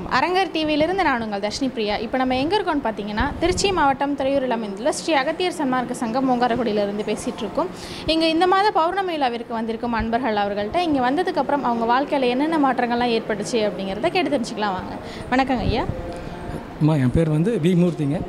அரங்கர் டிவியிலிருந்து நான் உங்கள் தர்ஷினி பிரியா இப்போ நம்ம எங்கே இருக்கோம்னு பார்த்தீங்கன்னா திருச்சி மாவட்டம் துறையூரில் அமைந்துள்ள ஸ்ரீ அகத்தியர் சன்மார்க்க சங்கம் மூங்காரகுடியிலிருந்து பேசிகிட்டு இருக்கோம் இங்கே இந்த மாத பௌர்ணமி விழாவிற்கு வந்திருக்கும் அன்பர்கள் அவர்கள்ட்ட இங்கே வந்ததுக்கப்புறம் அவங்க வாழ்க்கையில் என்னென்ன மாற்றங்கள்லாம் ஏற்பட்டுச்சு அப்படிங்கிறத கேட்டு தெரிஞ்சுக்கலாம் வாங்க வணக்கங்க ஐயா அம்மா என் பேர் வந்து வி மூர்த்திங்க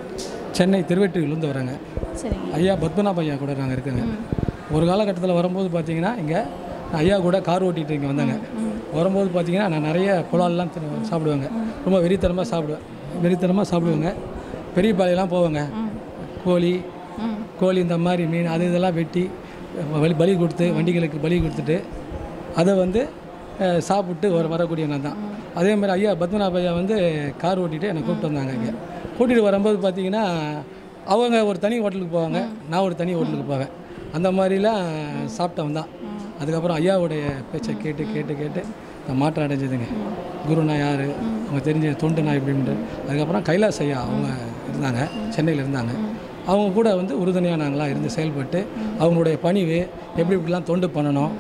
சென்னை திருவெற்றியிலேருந்து வரேங்க சரிங்க ஐயா பத்மநாப ஐயா கூட நாங்கள் இருக்கேங்க ஒரு காலகட்டத்தில் வரும்போது பார்த்தீங்கன்னா இங்கே நான் ஐயா கூட கார் ஓட்டிகிட்டு இங்கே வந்தேங்க வரும்போது பார்த்தீங்கன்னா நான் நிறைய புலால்லாம் தின்னு- சாப்பிடுவேங்க ரொம்ப வெறித்தனமாக சாப்பிடுவேன் வெறித்தனமாக சாப்பிடுவேங்க பெரிய பாலையெல்லாம் போவேங்க கோழி ம் கோழி இந்த மாதிரி மீன் அது இதெல்லாம் வெட்டி பலி பலி கொடுத்து வண்டிகளுக்கு பலி கொடுத்துட்டு அதை வந்து அஹ், சாப்பிட்டு வர வரக்கூடிய நான் தான் அதே மாதிரி ஐயா பத்மநாப ஐயா வந்து கார் ஓட்டிட்டு என்னை கூப்பிட்டு வந்தாங்க இங்கே கூட்டிகிட்டு வரும்போது பார்த்தீங்கன்னா அவங்க ஒரு தனி ஹோட்டலுக்கு போவாங்க நான் ஒரு தனி ஹோட்டலுக்கு போவேன் அந்த மாதிரிலாம் சாப்பிட்டவன் தான் அதுக்கப்புறம் ஐயாவுடைய பேச்சை கேட்டு கேட்டு கேட்டு நான் மாற்றம் அடைஞ்சதுங்க குருனா யார் அவங்க தெரிஞ்ச தொண்டுனா இப்படின்ட்டு அதுக்கப்புறம் கைலாஸ் ஐயா அவங்க இருந்தாங்க சென்னையில் இருந்தாங்க அவங்க கூட வந்து உறுதுணையாக நாங்களாம் இருந்து செயல்பட்டு அவங்களுடைய பணிவு எப்படி இப்படிலாம் தொண்டு பண்ணணும்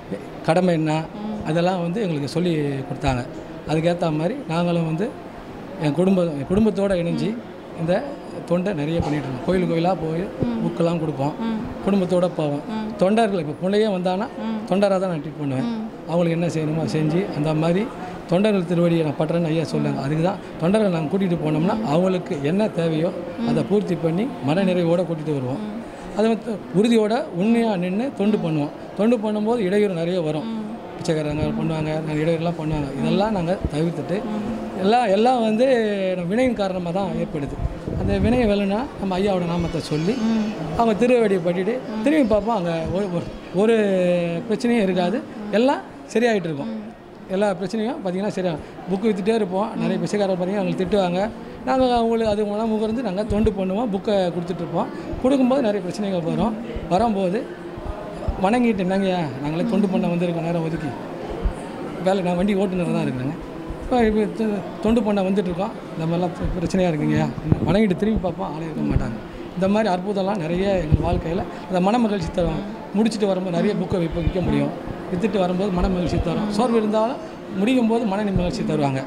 கடமை என்ன அதெல்லாம் வந்து எங்களுக்கு சொல்லி கொடுத்தாங்க அதுக்கேற்ற மாதிரி நாங்களும் வந்து என் குடும்ப என் குடும்பத்தோடு இணைஞ்சு இந்த தொண்டை நிறைய பண்ணிட்டு இருக்கோம் கோயில் கோயிலாக போய் புக்கெல்லாம் கொடுப்போம் குடும்பத்தோடு போவோம் தொண்டர்கள் இப்போ பிள்ளையே வந்தானா தொண்டராக தான் நான் ட்ரீட் பண்ணுவேன் அவங்களுக்கு என்ன செய்யணுமோ அதை செஞ்சு அந்த மாதிரி தொண்டர்கள் திருவடியை நான் பட்டுறேன்னு ஐயா சொல்லுங்க அதுக்கு தான் தொண்டர்கள் நாங்கள் கூட்டிகிட்டு போனோம்னா அவங்களுக்கு என்ன தேவையோ அதை பூர்த்தி பண்ணி மனநிறைவோடு கூட்டிகிட்டு வருவோம் அதை வந்து உறுதியோட உண்மையாக நின்று தொண்டு பண்ணுவோம் தொண்டு பண்ணும்போது இடையூறு நிறைய வரும் பிச்சைக்காரங்க பண்ணுவாங்க நிறைய இடையூறுலாம் பண்ணுவாங்க இதெல்லாம் நாங்கள் தவிர்த்துட்டு எல்லாம் எல்லாம் வந்து நம்ம வினையின் காரணமாக தான் ஏற்படுது அந்த வினை வேலைன்னா நம்ம ஐயாவோட நாமத்தை சொல்லி அவங்க திருவடியை பட்டிட்டு திரும்பி பார்ப்போம் அங்கே ஒரு ஒரு- ஒரு பிரச்சனையும் இருக்காது எல்லாம் சரியாயிட்டு இருக்கும் எல்லா பிரச்சனையும் பார்த்தீங்கன்னா சரியா புக்கு விற்றுட்டே இருப்போம் நிறைய பிச்சைக்காரர் பார்த்தீங்கன்னா அவங்களுக்கு திட்டுவாங்க நாங்கள் அவங்களுக்கு அது மூலம் முகர்ந்து நாங்கள் தொண்டு பண்ணுவோம் புக்கை கொடுத்துட்ருப்போம் கொடுக்கும்போது நிறைய பிரச்சனைகள் வரும் வரும்போது வணங்கிட்டு என்னங்கய்யா நாங்களே தொண்டு பண்ண வந்திருக்கோம் நேரம் ஒதுக்கி வேலை நான் வண்டி ஓட்டுநர் தான் இருக்கிறேங்க இப்போ இப்போ தொ- தொண்டு பண்ண வந்துட்டுருக்கோம் இந்த மாதிரிலாம் பிர- பிரச்சனையாக இருக்குங்கய்யா வணங்கிட்டு திரும்பி பார்ப்போம் ஆளே இருக்க மாட்டாங்க இந்த மாதிரி அற்புதம்லாம் நிறைய எங்கள் வாழ்க்கையில் அந்த மன மகிழ்ச்சி தரும் முடிச்சுட்டு வரும்போது நிறைய புக்கை விற்க விற்க முடியும் விற்றுட்டு வரும்போது மன மகிழ்ச்சி தரும் சோர்வு இருந்தாலும் முடியும் போது மன மகிழ்ச்சி தருவாங்க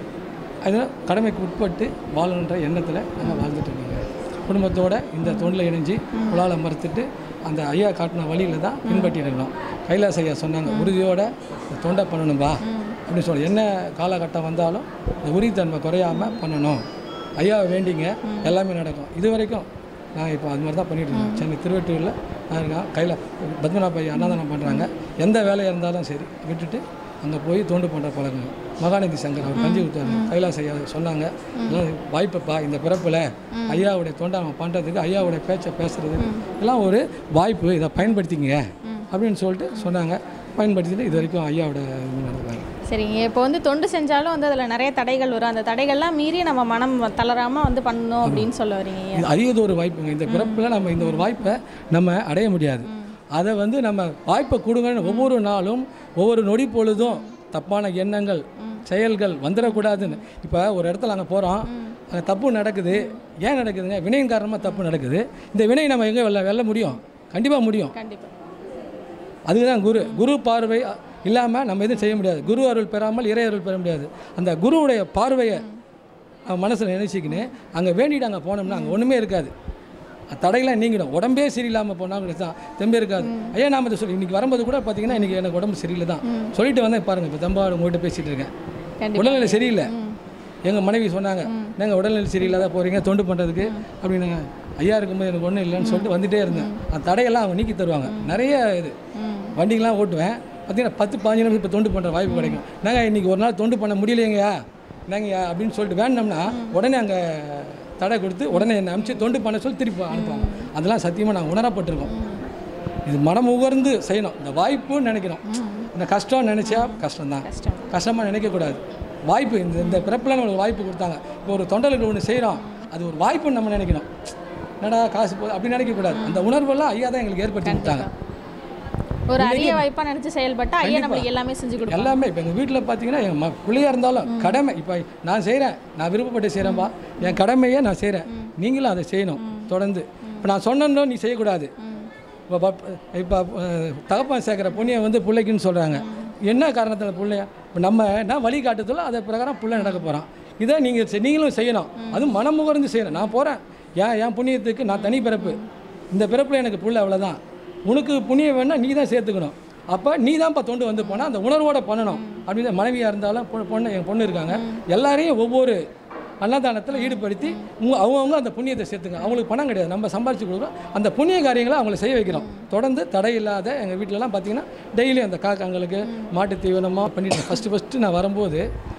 அதில் கடமைக்கு உட்பட்டு வாழணுன்ற எண்ணத்தில் நாங்கள் வாழ்ந்துட்டு இருக்கோங்க குடும்பத்தோட இந்த தொண்டில் இணைஞ்சு புலால மறுத்துட்டு அந்த ஐயா காட்டின வழியில் தான் பின்பற்றி இருக்கணும் கைலாஸ் ஐயா சொன்னாங்க உறுதியோட இந்த தொண்டை பண்ணணும்பா அப்படின்னு சொல்லி என்ன காலகட்டம் வந்தாலும் இந்த உறுதித்தன்மை குறையாமல் பண்ணணும் ஐயாவை வேண்டிங்க எல்லாமே நடக்கும் இது வரைக்கும் நான் இப்போ அது மாதிரி தான் பண்ணிட்டு இருக்கேன் சென்னை திருவெட்டூரில் நான் இருக்கேன் கையில் பத்மநாப ஐயா அன்னதானம் பண்ணுறாங்க எந்த வேலையாக இருந்தாலும் சரி விட்டுட்டு அங்கே போய் தோண்டு பண்ணுற பழக்கம் மகாநதி சங்கர் அவர் கஞ்சி ஊற்றுவாங்க கைலாஸ் ஐயா சொன்னாங்க இதெல்லாம் வாய்ப்பப்பா இந்த பிறப்பில் ஐயாவுடைய தொண்டை அவன் பண்ணுறதுக்கு ஐயாவுடைய பேச்சை பேசுறது எல்லாம் ஒரு வாய்ப்பு இதை பயன்படுத்திக்கங்க அப்படின்னு சொல்லிட்டு சொன்னாங்க பயன்படுத்திட்டு இது வரைக்கும் ஐயாவோட இது நடக்கிறாங்க சரிங்க இப்போ வந்து தொண்டு செஞ்சாலும் வந்து அதில் நிறைய தடைகள் வரும் அந்த தடைகள்லாம் மீறி நம்ம மனம் தளராமல் வந்து பண்ணணும் அப்படின்னு சொல்ல வரீங்க ஐயா இது அரியது ஒரு வாய்ப்புங்க இந்த பிறப்பில் நம்ம இந்த ஒரு வாய்ப்பை நம்ம அடைய முடியாது அதை வந்து நம்ம வாய்ப்பை கொடுங்கன்னு ஒவ்வொரு நாளும் ஒவ்வொரு நொடி பொழுதும் தப்பான எண்ணங்கள் செயல்கள் வந்துடக்கூடாதுன்னு இப்போ ஒரு இடத்துல அங்கே போகிறோம் அங்கே தப்பு நடக்குது ஏன் நடக்குதுங்க வினையின் காரணமாக தப்பு நடக்குது இந்த வினை நம்ம எங்கே வெல்ல வெல்ல முடியும் கண்டிப்பாக முடியும் கண்டிப்பாக அதுதான் குரு குரு பார்வை இல்லாமல் நம்ம எதுவும் செய்ய முடியாது குரு அருள் பெறாமல் இறை அருள் பெற முடியாது அந்த குருவுடைய பார்வையை மனசில் நினைச்சிக்கின்னு அங்கே வேண்டிட்டு அங்கே போனோம்னா அங்கே ஒன்றுமே இருக்காது அந்த தடையெல்லாம் நீங்கிடும் உடம்பே சரியில்லாமல் போனால் தான் தெம்பே இருக்காது ஐயா நாம இதை சொல்லி இன்றைக்கி வரும்போது கூட பார்த்தீங்கன்னா இன்றைக்கி எனக்கு உடம்பு சரியில்லை தான் சொல்லிட்டு வந்தேன் பாருங்கள் இப்போ தம்பாடு உங்கள்கிட்ட பேசிகிட்டு இருக்கேன் கண்டிப்பாக உடல்நிலை சரியில்லை எங்கள் மனைவி சொன்னாங்க நீங்கள் உடல்நிலை சரியில்லாத போகிறீங்க தொண்டு பண்ணுறதுக்கு அப்படின்னாங்க ஐயா இருக்கும்போது எனக்கு ஒன்றும் இல்லைன்னு சொல்லிட்டு வந்துட்டே இருந்தேன் அந்த தடையெல்லாம் அவங்க நீக்கி தருவாங்க நிறைய இது வண்டிங்கெலாம் ஓட்டுவேன் பார்த்தீங்கன்னா பத்து பதினஞ்சு நிமிஷம் இப்போ தொண்டு பண்ணுற வாய்ப்பு கிடைக்கும் நாங்கள் இன்றைக்கி ஒரு நாள் தொண்டு பண்ண முடியலைங்கய்யா என்னங்கய்யா அப்படின்னு சொல்லிட்டு வேண்டோம்னா உடனே அங்கே தடை கொடுத்து உடனே என்னை அனுப்பிச்சு தொண்டு பண்ண சொல்லி திருப்பி அனுப்புவாங்க அதெல்லாம் சத்தியமாக நாங்கள் உணரப்பட்டிருக்கோம் இது மனம் உகர்ந்து செய்யணும் இந்த வாய்ப்புன்னு நினைக்கணும் இந்த கஷ்டம் நினச்சா கஷ்டம்தான் கஷ்டம் கஷ்டமாக நினைக்கக்கூடாது வாய்ப்பு இந்த இந்த பிறப்பில் நம்மளுக்கு வாய்ப்பு கொடுத்தாங்க இப்போ ஒரு தொண்டலுக்கு ஒன்று செய்கிறோம் அது ஒரு வாய்ப்புன்னு நம்ம நினைக்கணும் என்னடா காசு போகுது அப்படி நினைக்கக்கூடாது அந்த உணர்வெல்லாம் ஐயா தான் எங்களுக்கு ஏற்படுத்தி கொடுத்தாங்க ஒரு அரிய வாய்ப்பாக நினச்சி செயல்பட்டா ஐயா நம்மளுக்கு எல்லாமே செஞ்சு கொடுப்பாங்க எல்லாமே இப்போ எங்கள் வீட்டில் பார்த்தீங்கன்னா என் ம பிள்ளையாக இருந்தாலும் கடமை இப்போ நான் செய்கிறேன் நான் விருப்பப்பட்டு செய்கிறேன்பா என் கடமையை நான் செய்கிறேன் நீங்களும் அதை செய்யணும் தொடர்ந்து இப்போ நான் சொன்னோம் நீ செய்யக்கூடாது இப்போ பப்- இப்போ அஹ், தகப்பன் சேர்க்குற புண்ணியம் வந்து பிள்ளைக்குன்னு சொல்கிறாங்க என்ன காரணத்தில் பிள்ளைய இப்போ நம்ம என்ன வழி காட்டுதலோ அதை பிரகாரம் பிள்ளை நடக்க போகிறான் இதை நீங்கள் நீங்களும் செய்யணும் அதுவும் மனமுகர்ந்து செய்யணும் நான் போகிறேன் ஏன் என் புண்ணியத்துக்கு நான் தனி பிறப்பு இந்த பிறப்பில் எனக்கு புள்ள அவ்வளோதான் உனக்கு புண்ணியம் வேணால் நீ தான் சேர்த்துக்கணும் அப்போ நீ தான்ப்பா தொண்டு வந்து போனால் அந்த உணர்வோட பண்ணணும் அப்படின்னு மனைவியாக இருந்தாலும் பொ- பொண்ணு என் பொண்ணு இருக்காங்க எல்லாரையும் ஒவ்வொரு அன்னதானத்தில் ஈடுபடுத்தி உங்க அவங்கவுங்க அந்த புண்ணியத்தை சேர்த்துங்க அவங்களுக்கு பணம் கிடையாது நம்ம சம்பாரிச்சு கொடுக்குறோம் அந்த புண்ணிய காரியங்களை அவங்கள செய்ய வைக்கிறோம் தொடர்ந்து தடை இல்லாத எங்கள் வீட்டிலலாம் பார்த்தீங்கன்னா டெய்லி அந்த காக்காங்களுக்கு மாட்டு தீவனமாக பண்ணிட்டு ஃபஸ்ட்டு ஃபஸ்ட்டு நான் வரும்போது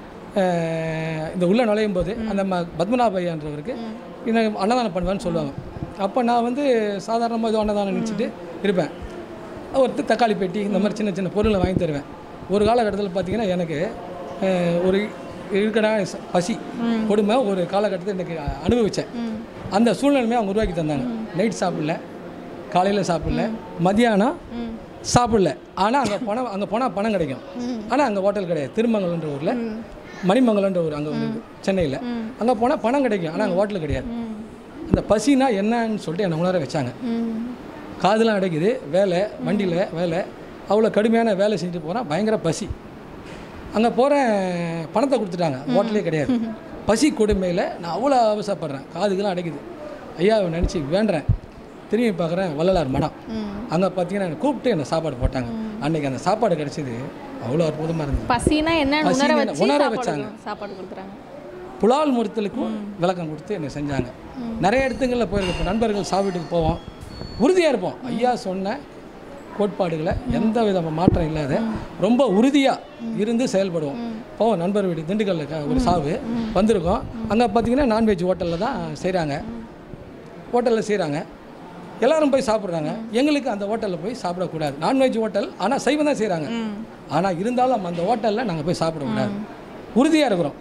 அஹ், இந்த உள்ளே நுழையும் போது அந்த ம பத்மநாபையான்றவருக்கு எனக்கு அன்னதானம் பண்ணுவேன்னு சொல்லுவாங்க அப்போ நான் வந்து சாதாரணமாக ஏதோ அன்னதானம் நினச்சிட்டு இருப்பேன் ஒருத்தர் தக்காளி பெட்டி இந்த மாதிரி சின்ன சின்ன பொருளை வாங்கி தருவேன் ஒரு காலகட்டத்தில் பார்த்தீங்கன்னா எனக்கு அஹ், ஒரு இருக்கிற பசி கொடுமை ஒரு காலகட்டத்தில் எனக்கு அனுபவித்தேன் அந்த சூழ்நிலைமை அவங்க உருவாக்கி தந்தாங்க நைட் சாப்பிடல காலையில் சாப்பிடல மதியானம் சாப்பிடல ஆனால் அங்கே போனால் அங்கே போனால் பணம் கிடைக்கும் ஆனால் அங்கே ஹோட்டல் கிடையாது திருமங்கலன்ற ஊரில் மணிமங்கலன்ற ஊர் அங்கே ஒரு சென்னையில் அங்கே போனால் பணம் கிடைக்கும் ஆனால் அங்கே ஹோட்டல் கிடையாது அந்த பசினா என்னன்னு சொல்லிட்டு என்னை உணர வச்சாங்க காதெல்லாம் அடைக்குது வேலை வண்டியில் வேலை அவ்வளோ கடுமையான வேலை செஞ்சுட்டு போகிறேன் பயங்கர பசி அங்கே போகிறேன் பணத்தை கொடுத்துட்டாங்க ஹோட்டலே கிடையாது பசி கொடுமையில் நான் அவ்வளோ அவசரப்படுறேன் காதுக்கெல்லாம் அடைக்குது ஐயாவை நினச்சி வேண்டுறேன் திரும்பி பார்க்குறேன் வள்ளலார் மடம் அங்கே பார்த்தீங்கன்னா என்னை கூப்பிட்டு என்னை சாப்பாடு போட்டாங்க அன்னைக்கு அந்த சாப்பாடு கிடைச்சது அவ்வளோ அற்புதமாக இருந்தது பசினா என்னன்னு உணர பசினா வச்சு உணர சாப்பாடு வச்சாங்க. சாப்பாடு கொடுக்குறாங்க புலால் முறுத்தலுக்கும் விளக்கம் கொடுத்து என்னை செஞ்சாங்க நிறைய இடத்துங்களில் போயிருக்கோம் இப்போ நண்பர்கள் சாப்பிட்டுக்கு போவோம் உறுதியாக இருப்போம் ஐயா சொன்ன கோட்பாடுகளை எந்த வித மாற்றம் இல்லாத ரொம்ப உறுதியாக இருந்து செயல்படுவோம் போவோம் நண்பர் வீடு திண்டுக்கல்ல க- ஒரு சாவு வந்திருக்கோம் அங்கே பார்த்தீங்கன்னா நான்வெஜ் ஹோட்டலில் தான் செய்கிறாங்க ஹோட்டலில் செய்கிறாங்க எல்லாரும் போய் சாப்பிட்றாங்க எங்களுக்கு அந்த ஹோட்டலில் போய் சாப்பிடக்கூடாது நான்வெஜ் ஹோட்டல் ஆனால் சைவம் தான் செய்கிறாங்க ஆனால் இருந்தாலும் அந்த ஹோட்டலில் நாங்கள் போய் சாப்பிடக்கூடாது உறுதியாக இருக்கிறோம்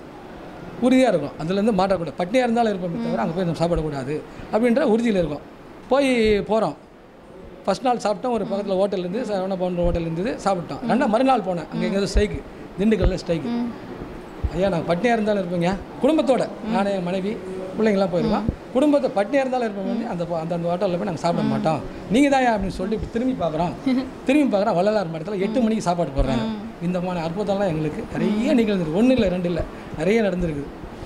உறுதியாக இருக்கும் அதுலேருந்து மாற்றக்கூடாது பட்னியாக இருந்தாலும் இருப்போமே தவிர அங்கே போய் நம்ம சாப்பிடக்கூடாது அப்படின்ற உறுதியில் இருக்கும் போய் போகிறோம் ஃபஸ்ட் நாள் சாப்பிட்டோம் ஒரு பக்கத்தில் ஹோட்டல் இருந்து சரவண பவன் ஹோட்டல் இருந்தது சாப்பிட்டோம் ரெண்டா மறுநாள் போனேன் அங்கே எங்கேயாவது ஸ்ட்ரைக்கு திண்டுக்கல்ல ஸ்ட்ரைக்கு ஐயா நான் பட்னியாக இருந்தாலும் இருப்பேங்க குடும்பத்தோட நானே என் மனைவி பிள்ளைங்களாம் போயிருக்கோம் குடும்பத்தை பட்னியாக இருந்தாலும் இருப்போம் வந்து அந்த அந்த அந்த ஹோட்டலில் போய் நாங்கள் சாப்பிட மாட்டோம் நீங்கள் தான் அப்படின்னு சொல்லிட்டு இப்படி திரும்பி பார்க்குறோம் திரும்பி பார்க்குறோம் வள்ளலார் மடத்தில் எட்டு மணிக்கு சாப்பாடு போடுறாங்க இந்த மாதிரி அற்புதம்லாம் எங்களுக்கு நிறைய நிகழ்ந்துருக்கு ஒன்றும் இல்லை ரெண்டு இல்லை நிறைய நடந்திருக்கு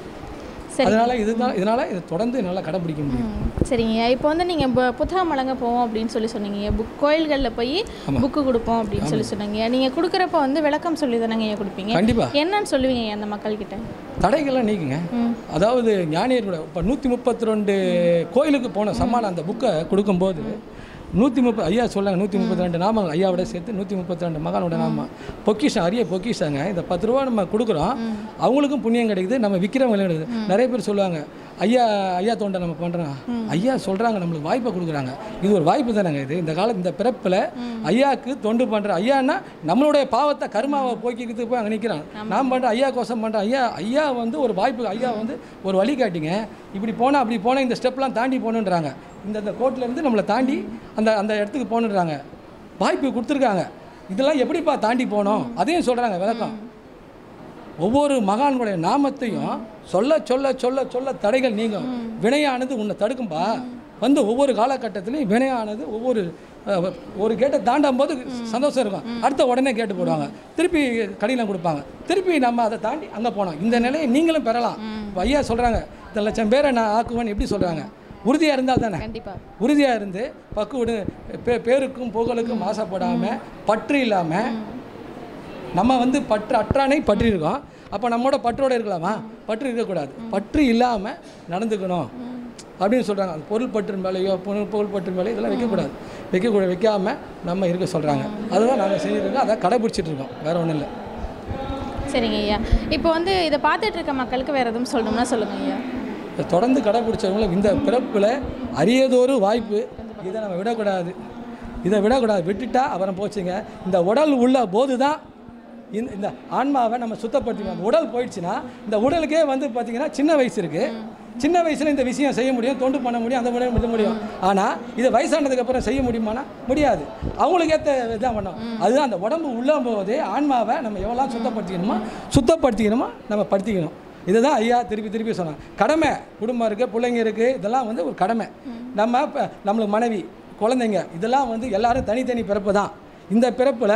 சரி அதனால இதுதான் இதனால இதை தொடர்ந்து என்னால் கடைப்பிடிக்க முடியும் ம், சரிங்க இப்போ வந்து நீங்கள் பு- புத்தகம் வழங்க போவோம் அப்படின்னு சொல்லி சொன்னீங்க புக் கோயில்களில் போய் புக்கு கொடுப்போம் அப்படின்னு சொல்லி சொன்னீங்க நீங்கள் கொடுக்குறப்ப வந்து விளக்கம் சொல்லி தானங்க ஐயா கொடுப்பீங்க கண்டிப்பா என்னன்னு சொல்லுவீங்க ஐயா அந்த மக்கள்கிட்ட தடைகள்லாம் நீக்குங்க ம் அதாவது ஞானியர்களோட இப்போ நூற்றி முப்பத்தி ரெண்டு கோயிலுக்கு போன சம்மானம் அந்த புக்கை கொடுக்கும்போது நூற்றி முப்பது ஐயா சொல்லாங்க நூற்றி முப்பத்தி ரெண்டு நாமங்கள் ஐயாவோட சேர்த்து நூற்றி முப்பத்தி ரெண்டு மகானோட நாமம் பொக்கிஷம் அரிய பொக்கிஷாங்க இந்த பத்து ரூபா நம்ம கொடுக்குறோம் அவங்களுக்கும் புண்ணியம் கிடைக்குது நம்ம விற்கிறவங்களும் கிடைக்குது நிறைய பேர் சொல்லுவாங்க ஐயா ஐயா தோண்டை நம்ம பண்ணுறோம் ஐயா சொல்கிறாங்க நம்மளுக்கு வாய்ப்பை கொடுக்குறாங்க இது ஒரு வாய்ப்பு தானேங்க இது இந்த காலம் இந்த பிறப்பில் ஐயாவுக்கு தொண்டு பண்ணுற ஐயான்னா நம்மளுடைய பாவத்தை கர்மாவை போக்கிக்கிறதுக்கு போய் அங்கே நிற்கிறான் நான் பண்ணுறேன் ஐயா கோசம் பண்ணுறேன் ஐயா ஐயா வந்து ஒரு வாய்ப்பு ஐயா வந்து ஒரு வழி காட்டிங்க இப்படி போனால் அப்படி போனால் இந்த ஸ்டெப்லாம் தாண்டி போகணுன்றாங்க இந்த இந்த கோட்டில் இருந்து நம்மளை தாண்டி அந்த அந்த இடத்துக்கு போகணுன்றாங்க வாய்ப்பு கொடுத்துருக்காங்க இதெல்லாம் எப்படிப்பா தாண்டி போகணும் அதையும் சொல்கிறாங்க விளக்கம் ஒவ்வொரு மகான்களுடைய நாமத்தையும் சொல்ல சொல்ல சொல்ல சொல்ல தடைகள் நீங்கும் வினையானது உன்னை தடுக்கும்பா வந்து ஒவ்வொரு காலகட்டத்திலையும் வினையானது ஒவ்வொரு அஹ், ஒரு கேட்டை தாண்டும் போது சந்தோஷம் இருக்கும் அடுத்த உடனே கேட்டு போடுவாங்க திருப்பி கடினம் கொடுப்பாங்க திருப்பி நம்ம அதை தாண்டி அங்கே போனோம் இந்த நிலையை நீங்களும் பெறலாம் இப்போ ஐயா சொல்கிறாங்க இத்தனை லட்சம் பேரை நான் ஆக்குவேன்னு எப்படி சொல்கிறாங்க உறுதியாக இருந்தால் தானே கண்டிப்பா உறுதியாக இருந்து பக்குவிடு பே பேருக்கும் புகழுக்கும் ஆசைப்படாமல் பற்று இல்லாமல் நம்ம வந்து பற்று அற்றானை பற்றி இருக்கோம் அப்போ நம்மளோட பற்றோட இருக்கலாமா பற்று இருக்கக்கூடாது பற்று இல்லாமல் நடந்துக்கணும் அப்படின்னு சொல்கிறாங்க அது பொருள் பற்று மேலேயோ பொருள் பொருள் பற்று மேலேயோ இதெல்லாம் வைக்கக்கூடாது வைக்கக்கூடாது வைக்காமல் நம்ம இருக்க சொல்கிறாங்க அதுதான் நாங்கள் செஞ்சுருக்கோம் அதை கடைபிடிச்சிட்டு இருக்கோம் வேறு ஒன்றும் இல்லை சரிங்க ஐயா இப்போ வந்து இதை பார்த்துட்டு இருக்க மக்களுக்கு வேறு எதுவும் சொல்லணும்னா சொல்லுங்க ஐயா இதை தொடர்ந்து கடைபிடிச்சவங்கள இந்த பிறப்பில் அரியதொரு வாய்ப்பு இதை நம்ம விடக்கூடாது இதை விடக்கூடாது விட்டுட்டா அப்புறம் போச்சுங்க இந்த உடல் உள்ள போது தான் இந்த இந்த ஆன்மாவை நம்ம சுத்தப்படுத்திக்கணும் அந்த உடல் போயிடுச்சுன்னா இந்த உடலுக்கே வந்து பார்த்திங்கன்னா சின்ன வயசு இருக்குது சின்ன வயசில் இந்த விஷயம் செய்ய முடியும் தொண்டு பண்ண முடியும் அந்த முடியும் இது முடியும் ஆனால் இது வயசானதுக்கு அப்புறம் செய்ய முடியுமானா முடியாது அவங்களுக்கு ஏற்ற இதான் பண்ணோம் அதுதான் அந்த உடம்பு உள்ள போதே ஆன்மாவை நம்ம எவ்வளோ சுத்தப்படுத்திக்கணுமோ சுத்தப்படுத்திக்கணுமோ நம்ம படுத்திக்கணும் இதுதான் ஐயா திருப்பி திருப்பி சொன்னாங்க கடமை குடும்பம் இருக்குது பிள்ளைங்க இருக்குது இதெல்லாம் வந்து ஒரு கடமை நம்ம இப்போ நம்மளுக்கு மனைவி குழந்தைங்க இதெல்லாம் வந்து எல்லாரும் தனித்தனி பிறப்பு தான் இந்த பிறப்பில்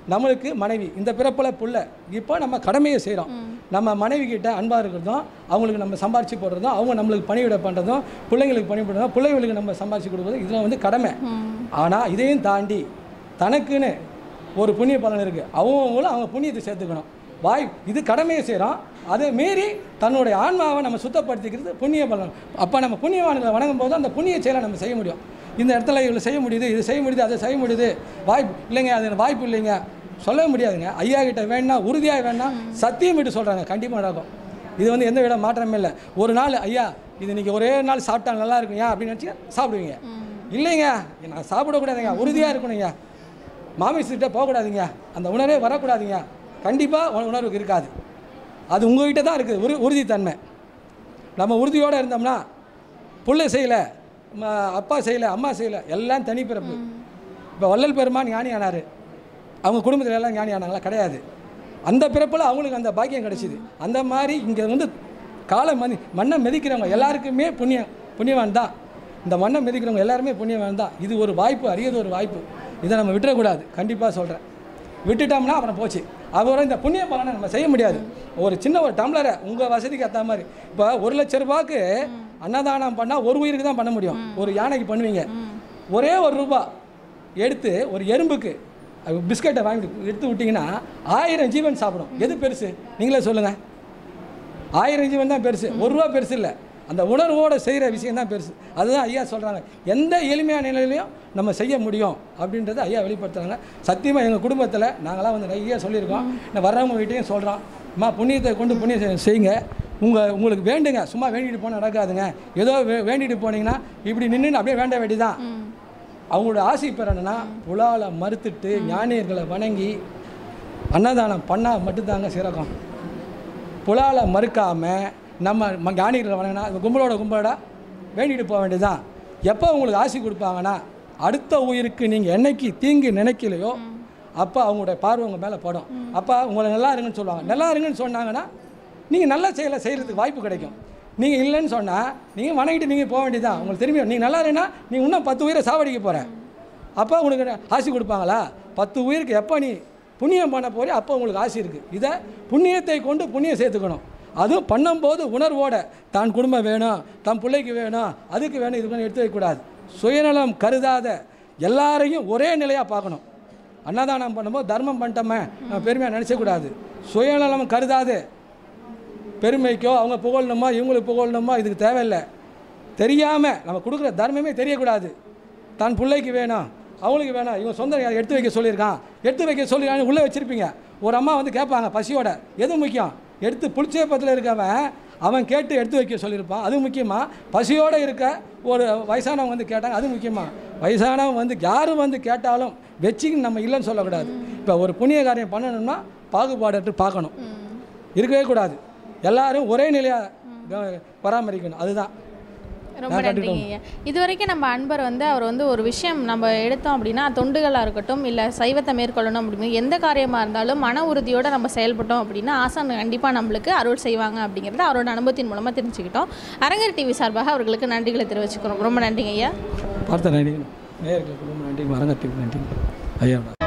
நம்மளுக்கு மனைவி இந்த பிறப்பில் புள்ள இப்போ நம்ம கடமையை செய்கிறோம் நம்ம மனைவி கிட்ட அன்பாக இருக்கிறதும் அவங்களுக்கு நம்ம சம்பாரிச்சு போடுறதும் அவங்க நம்மளுக்கு பணிவிட பண்ணுறதும் பிள்ளைங்களுக்கு பணிவிடுறதும் பிள்ளைங்களுக்கு நம்ம சம்பாரிச்சு கொடுக்குறதும் இதெல்லாம் வந்து கடமை ஆனால் இதையும் தாண்டி தனக்குன்னு ஒரு புண்ணிய பலன் இருக்குது அவங்களும் அவங்க புண்ணியத்தை சேர்த்துக்கணும் வாய் இது கடமையை செய்கிறோம் அதை மீறி தன்னுடைய ஆன்மாவை நம்ம சுத்தப்படுத்திக்கிறது புண்ணிய பலன் அப்போ நம்ம புண்ணியவான்களை வணங்கும் போது அந்த புண்ணிய செயலை நம்ம செய்ய முடியும் இந்த இடத்துல இவ்வளோ செய்ய முடியுது இது செய்ய முடியுது அதை செய்ய முடியுது வாய்ப்பு இல்லைங்க அது எனக்கு வாய்ப்பு இல்லைங்க சொல்ல முடியாதுங்க ஐயா கிட்ட வேணா உறுதியாக வேணா சத்தியம் விட்டு சொல்கிறாங்க கண்டிப்பாக நடக்கும் இது வந்து எந்த விட மாற்றமே இல்லை ஒரு நாள் ஐயா இது இன்னைக்கு ஒரே நாள் சாப்பிட்டா நல்லா இருக்குங்க அப்படின்னு நினச்சி சாப்பிடுவீங்க இல்லைங்க நான் சாப்பிடக்கூடாதுங்க உறுதியாக இருக்கணுங்க மாமிசத்திட்ட போகக்கூடாதுங்க அந்த உணர்வே வரக்கூடாதுங்க கண்டிப்பாக உணர்வுக்கு இருக்காது அது உங்ககிட்ட தான் இருக்குது உறு உறுதித்தன்மை நம்ம உறுதியோடு இருந்தோம்னா புள்ள செய்யலை அப்பா செய்யலை அம்மா செய்யலை எல்லாம் தனிப்பிறப்பு இப்போ வள்ளல் பெருமான் ஞானி ஆனார் அவங்க குடும்பத்தில் எல்லாம் ஞானி ஆனாங்களா கிடையாது அந்த பிறப்பில் அவங்களுக்கு அந்த பாக்கியம் கிடைச்சிது அந்த மாதிரி இங்கே வந்து காலை மதி மண்ணை மிதிக்கிறவங்க எல்லாருக்குமே புண்ணியம் புண்ணியவான் தான் இந்த மண்ணை மிதிக்கிறவங்க எல்லாருமே புண்ணியவான் தான் இது ஒரு வாய்ப்பு அரியது ஒரு வாய்ப்பு இதை நம்ம விட்டுறக்கூடாது கண்டிப்பாக சொல்கிறேன் விட்டுட்டோம்னா அப்புறம் போச்சு அவரை இந்த புண்ணிய பலனை நம்ம செய்ய முடியாது ஒரு சின்ன ஒரு டம்ளரை உங்கள் வசதிக்கு ஏற்ற மாதிரி இப்போ ஒரு லட்ச ரூபாய்க்கு அன்னதானம் பண்ணால் ஒரு உயிருக்கு தான் பண்ண முடியும் ஒரு யானைக்கு பண்ணுவீங்க ஒரே ஒரு ரூபா எடுத்து ஒரு எறும்புக்கு அது பிஸ்கட்டை வாங்கி எடுத்து விட்டிங்கன்னா ஆயிரம் ஜீவன் சாப்பிடும் எது பெருசு நீங்களே சொல்லுங்கள் ஆயிரம் ஜீவன் தான் பெருசு ஒரு ரூபா பெருசு இல்லை அந்த உணர்வோடு செய்கிற விஷயம் தான் பெருசு அதுதான் ஐயா சொல்கிறாங்க எந்த எளிமையான நிலையிலையும் நம்ம செய்ய முடியும் அப்படின்றத ஐயா வெளிப்படுத்துகிறாங்க சத்தியமாக எங்கள் குடும்பத்தில் நாங்களாம் வந்து நிறைய சொல்லியிருக்கோம் நான் வர்றவங்க வீட்டையும் சொல்கிறோம் அம்மா புண்ணியத்தை கொண்டு புண்ணியம் செய்- செய்யுங்க உங்கள் உங்களுக்கு வேண்டுங்க சும்மா வேண்டிட்டு போனால் நடக்காதுங்க ஏதோ வே- வேண்டிட்டு போனீங்கன்னா இப்படி நின்று அப்படியே வேண்ட வேண்டியதான் அவங்களோட ஆசை பெறணும்னா புலால மறுத்துட்டு ஞானியர்களை வணங்கி அன்னதானம் பண்ணால் மட்டும்தாங்க சிறக்கும் புலால மறுக்காம நம்ம ம- ஞானிகளை வணங்கினா இந்த கும்பலோட கும்பலோட வேண்டிட்டு போக வேண்டியதுதான் எப்போ உங்களுக்கு ஆசி கொடுப்பாங்கன்னா அடுத்த உயிருக்கு நீங்கள் என்னைக்கு தீங்கு நினைக்கலையோ அப்போ அவங்களுடைய பார்வை உங்கள் மேலே படும் அப்போ உங்களை நல்லா இருங்கன்னு சொல்லுவாங்க நல்லா இருங்கன்னு சொன்னாங்கன்னா நீங்கள் நல்ல செயலை செய்கிறதுக்கு வாய்ப்பு கிடைக்கும் நீங்கள் இல்லைன்னு சொன்னால் நீங்கள் வணங்கிட்டு நீங்கள் போக வேண்டியதுதான் உங்களுக்கு திரும்பி நீங்கள் நல்லா இருங்கன்னா நீ இன்னும் பத்து உயிரை சாவடிக்க போகிற அப்போ உனக்கு ஆசி கொடுப்பாங்களா பத்து உயிருக்கு எப்போ நீ புண்ணியம் பண்ண போறே அப்போ உங்களுக்கு ஆசி இருக்குது இதை புண்ணியத்தை கொண்டு புண்ணியம் சேர்த்துக்கணும் அதுவும் பண்ணும்போது உணர்வோட தான் குடும்பம் வேணும் தன் பிள்ளைக்கு வேணும் அதுக்கு வேணும் இதுக்கு வேணும் எடுத்து வைக்கக்கூடாது சுயநலம் கருதாத எல்லாரையும் ஒரே நிலையாக பார்க்கணும் அன்னதானம் பண்ணும்போது தர்மம் பண்ணிட்டோமே நம்ம பெருமையாக நினச்சக்கூடாது சுயநலம் கருதாது பெருமைக்கோ அவங்க புகழணுமா இவங்களுக்கு புகழணுமா இதுக்கு தேவையில்லை தெரியாமல் நம்ம கொடுக்குற தர்மமே தெரியக்கூடாது தான் பிள்ளைக்கு வேணும் அவங்களுக்கு வேணும் இவங்க சொந்த எடுத்து வைக்க சொல்லியிருக்கான் எடுத்து வைக்க சொல்லியிருக்காங்க உள்ளே வச்சுருப்பீங்க ஒரு அம்மா வந்து கேட்பாங்க பசியோட எது முக்கியம் எடுத்து புளிச்சேப்பத்தில் இருக்கவன் அவன் கேட்டு எடுத்து வைக்க சொல்லியிருப்பான் அது முக்கியமா பசியோடு இருக்க ஒரு வயசானவங்க வந்து கேட்டாங்க அது முக்கியமா வயசானவங்க வந்து யாரும் வந்து கேட்டாலும் வச்சுக்கின்னு நம்ம இல்லைன்னு சொல்லக்கூடாது இப்போ ஒரு புண்ணிய காரியம் பண்ணணும்னா பாகுபாடற்று பார்க்கணும் இருக்கவே கூடாது எல்லாரும் ஒரே நிலையாக பராமரிக்கணும் அதுதான் ரொம்ப நன்றிங்க ஐயா இது வரைக்கும் நம்ம அன்பர் வந்து அவர் வந்து ஒரு விஷயம் நம்ம எடுத்தோம் அப்படின்னா தொண்டுகளாக இருக்கட்டும் இல்லை சைவத்தை மேற்கொள்ளணும் அப்படின்னு எந்த காரியமாக இருந்தாலும் மன உறுதியோடு நம்ம செயல்பட்டோம் அப்படின்னா ஆசான் கண்டிப்பாக நம்மளுக்கு அருள் செய்வாங்க அப்படிங்கிறத அவரோட அனுபவத்தின் மூலமாக தெரிஞ்சுக்கிட்டோம் அரங்கர் டிவி சார்பாக அவர்களுக்கு நன்றிகளை தெரிவிச்சுக்கிறோம் ரொம்ப நன்றிங்க ஐயா பார்த்த நன்றி நேயர்களுக்கு ரொம்ப நன்றி மரங்கத்துக்கு நன்றி ஐயா